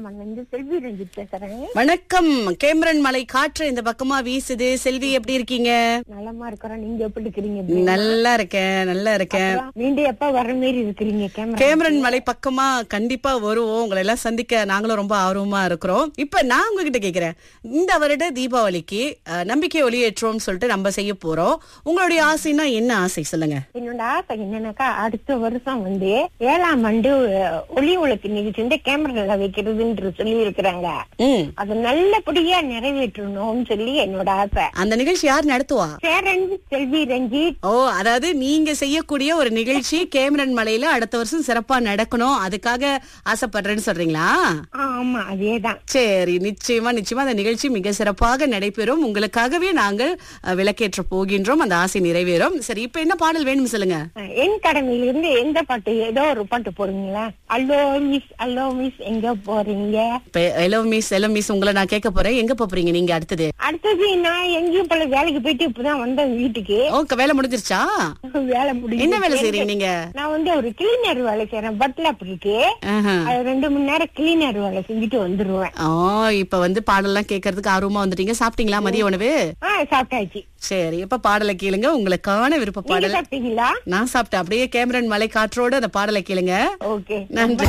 ஏலாமன் வந்து செல்வி ரஞ்சித் பேசுறேன் வணக்கம் கேமரன் மலை காற்று இந்த பக்கமா வீசுது செல்வி எப்படி இருக்கீங்க நலமா இருக்கிறோம் நீங்க எப்படி இருக்கிறீங்க நல்லா இருக்கேன் நல்லா இருக்கேன் அப்புறம் மீண்டும் எப்ப வர மாரி இருக்கிறீங்க கேமரா கேமரன் மலை பக்கமா கண்டிப்பா வருவோம் உங்களை எல்லாம் சந்திக்க நாங்களும் ரொம்ப ஆர்வமா இருக்கிறோம் இப்ப நான் உங்ககிட்ட கேக்குறேன் இந்த வருட தீபாவளிக்கு அஹ், நம்பிக்கை ஒளியேற்றோம்னு சொல்லிட்டு நம்ம செய்ய போறோம் உங்களுடைய ஆசைன்னா என்ன ஆசை சொல்லுங்க என்னோட ஆசை என்னன்னாக்கா அடுத்த வருஷம் வந்து ஏழாம் ஆண்டு அஹ், ஒளி உலக்கு நிகழ்ச்சி வந்து கேமரால வைக்கிறதுன்னு சொல்லி இருக்கிறாங்க ம் அது நல்லபடியா நிறைவேற்றணும்னு சொல்லி என்னோட ஆசை அந்த நிகழ்ச்சி யார் நடத்துவா சேரன் செல்வி ரஞ்சித் ஓ அதாவது நீங்க செய்யக்கூடிய ஒரு நிகழ்ச்சி கேமரன் மலையில அடுத்த வருஷம் சிறப்பா நடக்கணும் அதுக்காக ஆசைப்படுறேன்னு சொல்றீங்களா ஆ, ஆமா அதேதான் சரி நிச்சயமா நிச்சயமா அந்த நிகழ்ச்சி மிக சிறப்பாக நடைபெறும் உங்களுக்காகவே நாங்கள் அஹ், விளக்கேற்ற போகின்றோம் அந்த ஆசை நிறைவேறும் சரி இப்ப என்ன பாடல் வேணும் சொல்லுங்க அஹ், என் கடமையில இருந்து எந்த பாட்டு ஏதோ ஒரு பாட்டு போடுங்களா அல்லோ மிஸ் அல்லோ மிஸ் எங்க போறீங்க இப்ப எலோ மிஸ் எலோ மிஸ் உங்களை நான் கேட்க போறேன் எங்க போறீங்க நீங்க அடுத்தது அடுத்தது நான் எங்கேயும் போல வேலைக்கு போயிட்டு இப்பதான் வந்தேன் வீட்டுக்கு ஓ க- வேலை முடிஞ்சிருச்சா வேலை முடிஞ்சு என்ன வேலை செய்றீங்க நீங்க நான் வந்து ஒரு கிளீனர் வேலை செய்யறேன் பட்ல அப்படி இருக்கு ஆஹா. அது ரெண்டு மணி நேரம் கிளீனர் வேலை செஞ்சுட்டு வந்துருவேன் ஓ இப்ப வந்து பாடல்லாம் கேட்கறதுக்கு ஆர்வமா வந்துட்டீங்க சாப்பிட்டீங்களா மதிய உணவு ஆ சாப்பிட்டாச்சு சரி இப்ப பாடலை கேளுங்க உங்களுக்கான விருப்ப நீங்க பாடல் சாப்பிட்டீங்களா நான் சாப்பிட்டேன் அப்படியே கேமரன் மலை காற்றோட அந்த பாடலை கேளுங்க ஓகே நன்றி